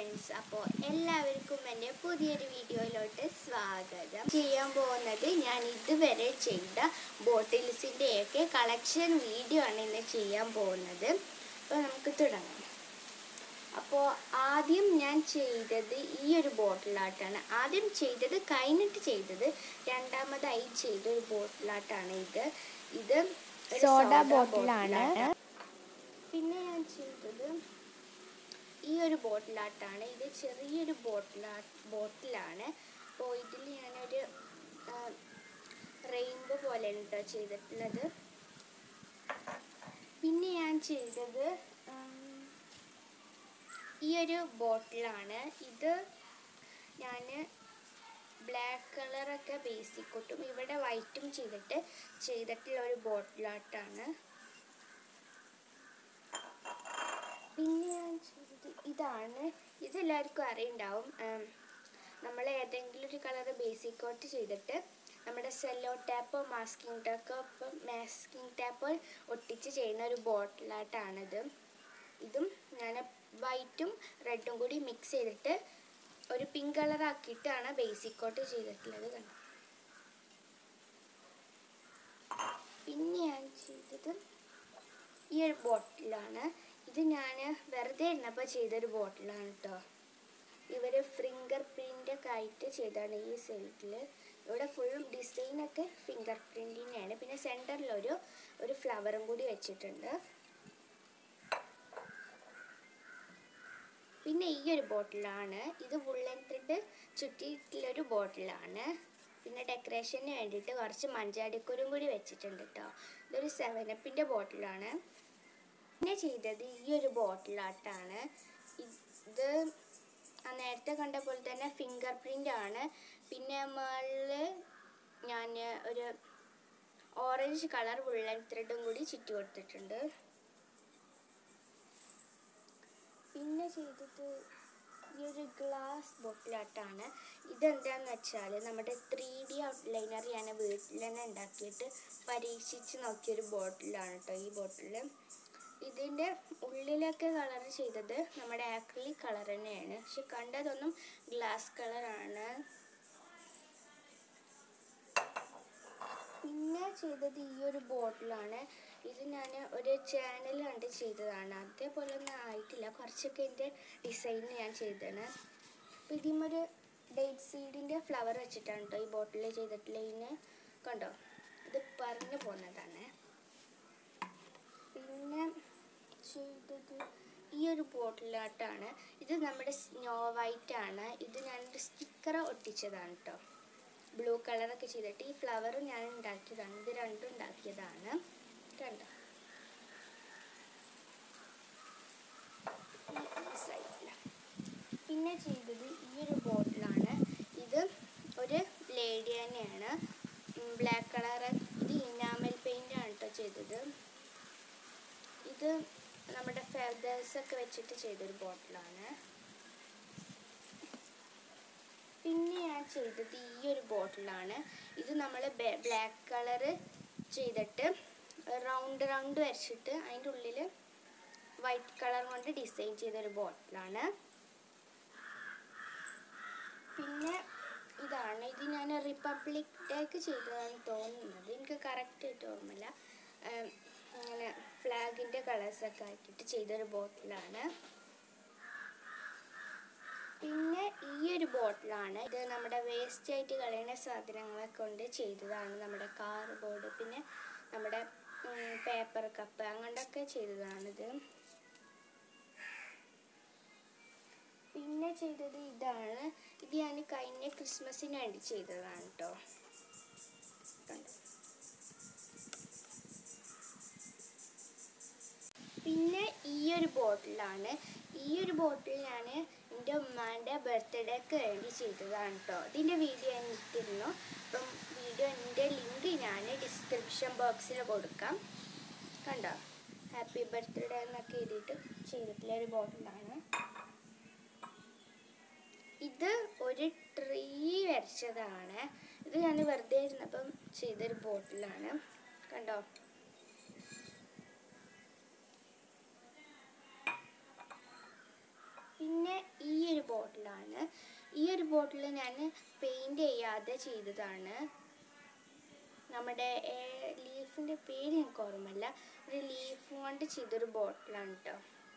Friends അപ്പോൾ എല്ലാവർക്കും എൻ്റെ പുതിയൊരു വീഡിയോയിലോട്ട് സ്വാഗതം ചെയ്യാൻ പോകുന്നത് ഞാൻ ഇതുവരെ ചെയ്ത ബോട്ടിൽസിൻ്റെയൊക്കെ കളക്ഷൻ വീഡിയോ ആണ് ഇന്ന് ചെയ്യാൻ പോകുന്നത് അപ്പോൾ നമുക്ക് തുടങ്ങാം അപ്പോൾ ആദ്യം ഞാൻ ചെയ്തത് ഈ ഒരു ബോട്ടിലാട്ടാണ് ആദ്യം ചെയ്തത് കഴിഞ്ഞിട്ട് ചെയ്തത് രണ്ടാമതായി ചെയ്ത ഒരു ബോട്ടിലാട്ടാണ് ഇത് ഇത് ഒരു സോഡ soda ബോട്ടിലാണ് ബോട്ടിലാണ്. പിന്നെ ഞാൻ ചെയ്തത് ഈ ഒരു ബോട്ടിലാട്ടാണ് ഇത് ചെറിയൊരു ബോട്ടിലാ ബോട്ടിലാണ് അപ്പോൾ ഇതിൽ ഞാനൊരു റെയിൻബോ പോലെയാണ് കേട്ടോ ചെയ്തിട്ടുള്ളത് പിന്നെ ഞാൻ ചെയ്തത് ഉം, ഈ ഒരു ബോട്ടിലാണ് ഇത് ഞാൻ ബ്ലാക്ക് കളറൊക്കെ ബേസിക് കൊട്ടും ഇവിടെ വൈറ്റും ചെയ്തിട്ട് ചെയ്തിട്ടുള്ള ഒരു ബോട്ടിലാട്ടാണ് പിന്നെ ഞാൻ ചെയ്തത് ഇതാണ് ഇതെല്ലാവർക്കും അറിയുണ്ടാവും നമ്മൾ ഏതെങ്കിലും ഒരു കളർ ബേസിക് കോട്ട് ചെയ്തിട്ട് നമ്മുടെ സെല്ലോ ടാപ്പോ മാസ്കിംഗ് ടാപ്പോ മാസ്കിംഗ് ടാപ്പോ ഒട്ടിച്ച് ചെയ്യുന്ന ഒരു ബോട്ടിലായിട്ടാണിത് ഇതും ഞാൻ വൈറ്റും റെഡും കൂടി മിക്സ് ചെയ്തിട്ട് ഒരു പിങ്ക് കളർ ആക്കിയിട്ടാണ് ബേസിക് കോട്ട് ചെയ്തിട്ടുള്ളത് കണ്ടോ പിന്നെ ഞാൻ ചെയ്തത് ഈ ഒരു ബോട്ടിലാണ് ഇത് ഞാൻ വെറുതെ ഇരുന്നപ്പോൾ ചെയ്തൊരു ബോട്ടിലാണ് കേട്ടോ ഇവർ ഫിംഗർ പ്രിൻ്റ് ഒക്കെ ആയിട്ട് ചെയ്താണ് ഈ സൈഡിൽ ഇവിടെ ഫുള്ളും ഡിസൈനൊക്കെ ഫിംഗർ പ്രിൻറ്റിൻ്റെയാണ് പിന്നെ സെൻറ്ററിലൊരു ഒരു ഫ്ലവറും കൂടി വെച്ചിട്ടുണ്ട് പിന്നെ ഈ ഒരു ബോട്ടിലാണ് ഇത് വുള്ളൻ ത്രെഡ് ചുറ്റിയിട്ടുള്ളൊരു ബോട്ടിലാണ് പിന്നെ ഡെക്കറേഷന് വേണ്ടിയിട്ട് കുറച്ച് മഞ്ചാടിക്കുരും കൂടി വെച്ചിട്ടുണ്ട് കേട്ടോ ഇതൊരു സെവനപ്പിൻ്റെ ബോട്ടിലാണ് പിന്നെ ചെയ്തത് ഈ ഒരു ബോട്ടിലാട്ടാണ് ഇത് ആ നേരത്തെ കണ്ട പോലെ തന്നെ ഫിംഗർ പ്രിൻ്റ് ആണ് പിന്നെ മുകളിൽ ഞാൻ ഒരു ഓറഞ്ച് കളർ വുള്ളൻ ത്രെഡും കൂടി ചുറ്റി കൊടുത്തിട്ടുണ്ട് പിന്നെ ചെയ്തത് ഈ ഒരു ഗ്ലാസ് ബോട്ടിലാട്ടാണ് ഇതെന്താന്ന് വെച്ചാൽ നമ്മുടെ ത്രീ ഡി ഔട്ട്ലൈനർ ഞാൻ വീട്ടിൽ തന്നെ ഉണ്ടാക്കിയിട്ട് പരീക്ഷിച്ച് നോക്കിയൊരു ബോട്ടിലാണ് കേട്ടോ ഈ ബോട്ടിൽ ഇതിൻ്റെ ഉള്ളിലൊക്കെ കളർ ചെയ്തത് നമ്മുടെ ആക്രിലിക് കളർ തന്നെയാണ് പക്ഷെ കണ്ടതൊന്നും ഗ്ലാസ് കളറാണ് പിന്നെ ചെയ്തത് ഈ ഒരു ബോട്ടിലാണ് ഇത് ഞാൻ ഒരു ചാനൽ കണ്ട് ചെയ്തതാണ് അതേപോലെ ഒന്നും ആയിട്ടില്ല കുറച്ചൊക്കെ എൻ്റെ ഡിസൈൻ ഞാൻ ചെയ്തതാണ് അപ്പോൾ ഇതിമൊരു ഡേറ്റ് സീഡിൻ്റെ ഫ്ലവർ വെച്ചിട്ടാണ് കേട്ടോ ഈ ബോട്ടിൽ ചെയ്തിട്ടുള്ള ഇതിന് കണ്ടോ ഇത് പറഞ്ഞു പോകുന്നതാണ് പിന്നെ ചെയ്തത് ഈ ഒരു ബോട്ടിലാട്ടാണ് ഇത് നമ്മുടെ സ്നോ വൈറ്റ് ആണ് ഇത് ഞാനൊരു സ്റ്റിക്കർ ഒട്ടിച്ചതാണ് കേട്ടോ ബ്ലൂ കളറൊക്കെ ചെയ്തിട്ട് ഈ ഫ്ലവർ ഞാൻ ഉണ്ടാക്കിയതാണ് ഇത് രണ്ടും ഉണ്ടാക്കിയതാണ് കണ്ടോ ഈ സൈഡില്. പിന്നെ ചെയ്തത് ഈ ഒരു ബോട്ടിലാണ് ഇത് ഒരു ലേഡി തന്നെയാണ് ബ്ലാക്ക് കളർ ഇത് ഇനാമൽ പെയിൻ്റ് ആണ് കേട്ടോ ചെയ്തത് ഇത് നമ്മുടെ ഫെദേഴ്സ് ഒക്കെ വെച്ചിട്ട് ചെയ്തൊരു ബോട്ടിലാണ് പിന്നെ ഞാൻ ചെയ്തത് ഈ ഒരു ബോട്ടിലാണ് ഇത് നമ്മൾ ബ്ലാക്ക് കളറ് ചെയ്തിട്ട് റൗണ്ട് റൗണ്ട് വരച്ചിട്ട് അതിൻ്റെ ഉള്ളിൽ വൈറ്റ് കളർ കൊണ്ട് ഡിസൈൻ ചെയ്തൊരു ബോട്ടിലാണ് പിന്നെ ഇതാണ് ഇത് ഞാൻ റിപ്പബ്ലിക് ഡേക്ക് ചെയ്തതാണ് തോന്നുന്നത് എനിക്ക് കറക്റ്റ് ആയിട്ട് ഓർമ്മയില്ല ഉം, അങ്ങനെ ഫ്ലാഗിൻ്റെ കളേഴ്സൊക്കെ ആക്കിയിട്ട് ചെയ്തൊരു ബോട്ടിലാണ് പിന്നെ ഈ ഒരു ബോട്ടിലാണ് ഇത് നമ്മുടെ വേസ്റ്റ് ആയിട്ട് കളയുന്ന സാധനങ്ങളെ കൊണ്ട് ചെയ്തതാണ് നമ്മുടെ കാർബോർഡ് പിന്നെ നമ്മുടെ പേപ്പർ കപ്പ് അങ്ങനത്തെ ചെയ്തതാണിത് പിന്നെ ചെയ്തത് ഇതാണ് ഇത് ഞാൻ കഴിഞ്ഞ ക്രിസ്മസിന് വേണ്ടി ചെയ്തതാണ് കേട്ടോ കണ്ടോ പിന്നെ ഈ ഒരു ബോട്ടിലാണ് ഈ ഒരു ബോട്ടിൽ ഞാൻ എൻ്റെ ഉമ്മാൻ്റെ ബർത്ത്ഡേക്ക് വേണ്ടി ചെയ്തതാണ് കേട്ടോ ഇതിൻ്റെ വീഡിയോ ഞാൻ ഇട്ടിരുന്നു അപ്പം വീഡിയോൻ്റെ ലിങ്ക് ഞാൻ ഡിസ്ക്രിപ്ഷൻ ബോക്സിൽ കൊടുക്കാം കണ്ടോ ഹാപ്പി ബർത്ത്ഡേ എന്നൊക്കെ എഴുതിയിട്ട് ചെയ്തിട്ടുള്ള ഒരു ബോട്ടിലാണ് ഇത് ഒരു ട്രീ വരച്ചതാണ് ഇത് ഞാൻ വെറുതെ ഇരുന്നപ്പം ചെയ്തൊരു ബോട്ടിലാണ് കണ്ടോ പിന്നെ ഈ ഒരു ബോട്ടിൽ ഞാൻ പെയിൻറ് ചെയ്യാതെ ചെയ്തതാണ് നമ്മുടെ ലീഫിൻ്റെ പേര് എനിക്ക് ഓർമ്മയില്ല ഒരു ലീഫ് കൊണ്ട് ചെയ്തൊരു ബോട്ടിലാണ് കേട്ടോ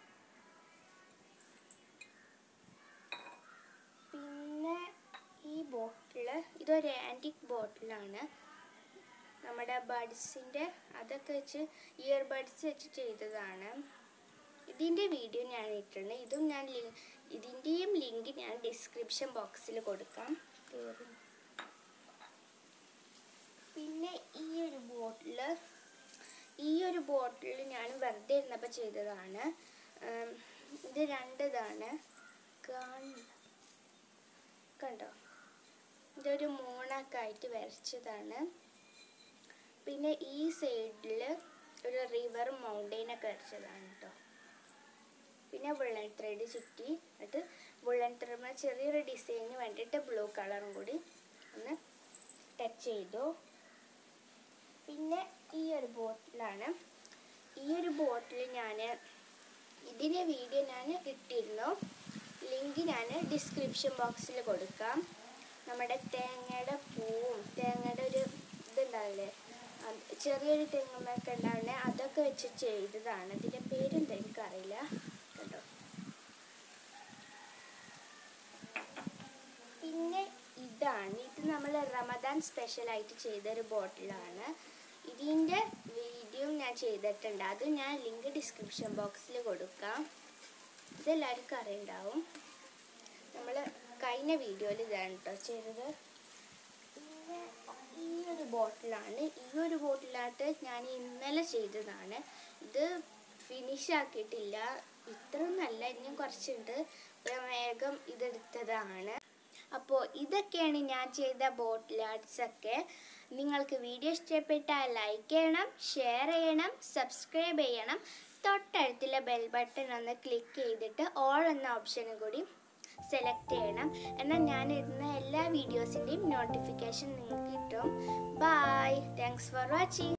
പിന്നെ ഈ ബോട്ടിൽ ഇതൊരു ആൻറ്റിക് ബോട്ടിലാണ് നമ്മുടെ ബഡ്സിൻ്റെ അതൊക്കെ വെച്ച് ഇയർ ബഡ്സ് വെച്ച് ചെയ്തതാണ് ഇതിൻ്റെ വീഡിയോ ഞാൻ ഇട്ടിട്ടുണ്ട് ഇതും ഞാൻ ലിങ്ക് ഇതിൻ്റെയും ലിങ്ക് ഞാൻ ഡിസ്ക്രിപ്ഷൻ ബോക്സിൽ കൊടുക്കാം കേറി. പിന്നെ ഈ ഒരു ബോട്ടിൽ ഈ ഒരു ബോട്ടിൽ ഞാൻ വെറുതെ ഇരുന്നപ്പോൾ ചെയ്തതാണ് ഉം, ഇത് രണ്ടിതാണ് കാണ കണ്ടോ ഇതൊരു മൂണൊക്കെ ആയിട്ട് വരച്ചതാണ് പിന്നെ ഈ സൈഡിൽ ഒരു റിവർ മൗണ്ടെയിനൊക്കെ വരച്ചതാണ് കേട്ടോ പിന്നെ ബുള്ളൻ ത്രെഡ് ചുറ്റി എന്നിട്ട് ബുള്ളൻ ത്രെഡ് ചെറിയൊരു ഡിസൈനിന് വേണ്ടിയിട്ട് ബ്ലൂ കളറും കൂടി ഒന്ന് ടച്ച് ചെയ്തു പിന്നെ ഈ ഒരു ബോട്ടിലാണ് ഈ ഒരു ബോട്ടിൽ ഞാൻ ഇതിൻ്റെ വീഡിയോ ഞാൻ ഇട്ടിരുന്നു ലിങ്ക് ഞാൻ ഡിസ്ക്രിപ്ഷൻ ബോക്സിൽ കൊടുക്കാം നമ്മുടെ തേങ്ങയുടെ പൂവും തേങ്ങയുടെ ഒരു ഇതുണ്ടാവില്ലേ അത് ചെറിയൊരു തെങ്ങുമ്മൊക്കെ ഉണ്ടാവുന്നത് അതൊക്കെ വെച്ച് ചെയ്തതാണ് ഇതിൻ്റെ പേരെന്താ എനിക്കറിയില്ല കേട്ടോ പിന്നെ ഇതാണ് ഇത് നമ്മൾ റമദാൻ സ്പെഷ്യലായിട്ട് ചെയ്തൊരു ബോട്ടിലാണ് ഇതിൻ്റെ വീഡിയോ ഞാൻ ചെയ്തിട്ടുണ്ട് അത് ഞാൻ ലിങ്ക് ഡിസ്ക്രിപ്ഷൻ ബോക്സിൽ കൊടുക്കാം ഇതെല്ലാവർക്കും അറിയുണ്ടാവും നമ്മൾ കഴിഞ്ഞ വീഡിയോയിൽ ഇതാണ് കേട്ടോ ചെയ്തത് പിന്നെ ഈ ഒരു ബോട്ടിലാണ് ഈ ഒരു ബോട്ടിലായിട്ട് ഞാൻ ഇന്നലെ ചെയ്തതാണ് ഇത് ഫിനിഷ് ആക്കിയിട്ടില്ല ഇത്രയൊന്നല്ല ഇനിയും കുറച്ചുണ്ട് അപ്പോൾ വേഗം ഇതെടുത്തതാണ് അപ്പോൾ ഇതൊക്കെയാണ് ഞാൻ ചെയ്ത ബോട്ടിൽ ആർട്സ് ഒക്കെ നിങ്ങൾക്ക് വീഡിയോ ഇഷ്ടപ്പെട്ടാൽ ലൈക്ക് ചെയ്യണം ഷെയർ ചെയ്യണം സബ്സ്ക്രൈബ് ചെയ്യണം തൊട്ടടുത്തുള്ള ബെൽ ബട്ടൺ ഒന്ന് ക്ലിക്ക് ചെയ്തിട്ട് ഓൾ എന്ന ഓപ്ഷനും കൂടി സെലക്ട് ചെയ്യണം എന്നാൽ ഞാൻ ഇടുന്ന എല്ലാ വീഡിയോസിൻ്റെയും നോട്ടിഫിക്കേഷൻ നിങ്ങൾക്ക് കിട്ടും ബൈ താങ്ക്സ് ഫോർ വാച്ചിങ്